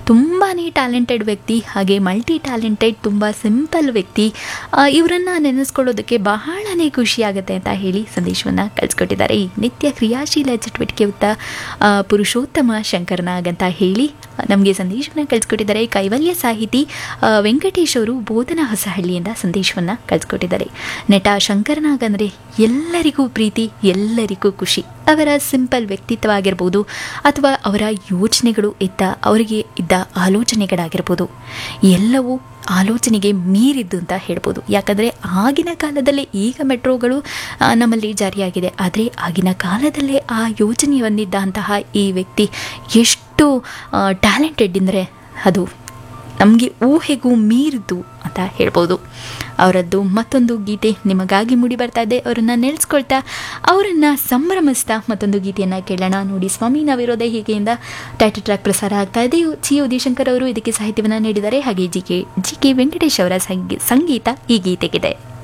ತುಂಬಾ ಟ್ಯಾಲೆಂಟೆಡ್ ವ್ಯಕ್ತಿ ಹಾಗೆ ಮಲ್ಟಿ ಟ್ಯಾಲೆಂಟೆಡ್ ತುಂಬ ಸಿಂಪಲ್ ವ್ಯಕ್ತಿ ಇವರನ್ನು ನೆನೆಸ್ಕೊಳ್ಳೋದಕ್ಕೆ ಬಹಳನೇ ಖುಷಿಯಾಗುತ್ತೆ ಅಂತ ಹೇಳಿ ಸಂದೇಶವನ್ನು ಕಳಿಸ್ಕೊಟ್ಟಿದ್ದಾರೆ ಈ ನಿತ್ಯ ಕ್ರಿಯಾಶೀಲ ಚಟುವಟಿಕೆಯುಕ್ತ ಆ, ಪುರುಷೋತ್ತಮ ಶಂಕರನಾಗ್ ಅಂತ ಹೇಳಿ ನಮಗೆ ಸಂದೇಶವನ್ನು ಕಳಿಸ್ಕೊಟ್ಟಿದ್ದಾರೆ ಕೈವಲ್ಯ ಸಾಹಿತಿ ಆ, ವೆಂಕಟೇಶ್ ಅವರು ಬೋಧನಾ ಹೊಸಹಳ್ಳಿಯಿಂದ ಸಂದೇಶವನ್ನು ಕಳಿಸ್ಕೊಟ್ಟಿದ್ದಾರೆ ನಟ ಶಂಕರನಾಗ್ ಅಂದರೆ ಎಲ್ಲರಿಗೂ ಪ್ರೀತಿ ಎಲ್ಲರಿಗೂ ಖುಷಿ ಅವರ ಸಿಂಪಲ್ ವ್ಯಕ್ತಿತ್ವ ಆಗಿರ್ಬೋದು ಅಥವಾ ಅವರ ಯೋಚನೆಗಳು ಇದ್ದ ಅವರಿಗೆ ಇದ್ದ ಆಲೋಚನೆಗಳಾಗಿರ್ಬೋದು ಎಲ್ಲವೂ ಆಲೋಚನೆಗೆ ಮೀರಿದ್ದು ಅಂತ ಹೇಳ್ಬೋದು ಯಾಕಂದರೆ ಆಗಿನ ಕಾಲದಲ್ಲೇ ಈಗ ಮೆಟ್ರೋಗಳು ಆ, ನಮ್ಮಲ್ಲಿ ಜಾರಿಯಾಗಿದೆ ಆದರೆ ಆಗಿನ ಕಾಲದಲ್ಲೇ ಆ ಯೋಚನೆ ಹೊಂದಿದ್ದಂತಹ ಈ ವ್ಯಕ್ತಿ ಎಷ್ಟು ಟ್ಯಾಲೆಂಟೆಡ್ ಅಂದರೆ ಅದು ನಮಗೆ ಊಹೆಗೂ ಮೀರಿದ್ದು ಅಂತ ಹೇಳ್ಬೋದು ಅವರದ್ದು ಮತ್ತೊಂದು ಗೀತೆ ನಿಮಗಾಗಿ ಮೂಡಿ ಬರ್ತಾ ಇದೆ ಅವರನ್ನು ನೆನೆಸ್ಕೊಳ್ತಾ ಅವರನ್ನು ಸಂಭ್ರಮಿಸ್ತಾ ಮತ್ತೊಂದು ಗೀತೆಯನ್ನು ಕೇಳೋಣ ನೋಡಿ ಸ್ವಾಮಿ ನಾವಿರೋದೇ ಹೀಗೆಯಿಂದ ಟೈಟಲ್ ಟ್ರ್ಯಾಕ್ ಪ್ರಸಾರ ಆಗ್ತಾ ಇದೆ ಚಿ ಉದಯಶಂಕರ್ ಅವರು ಇದಕ್ಕೆ ಸಾಹಿತ್ಯವನ್ನು ನೀಡಿದ್ದಾರೆ ಹಾಗೆ G K G K Venkatesh ಅವರ ಸಂಗೀ- ಸಂಗೀತ ಈ ಗೀತೆಗಿದೆ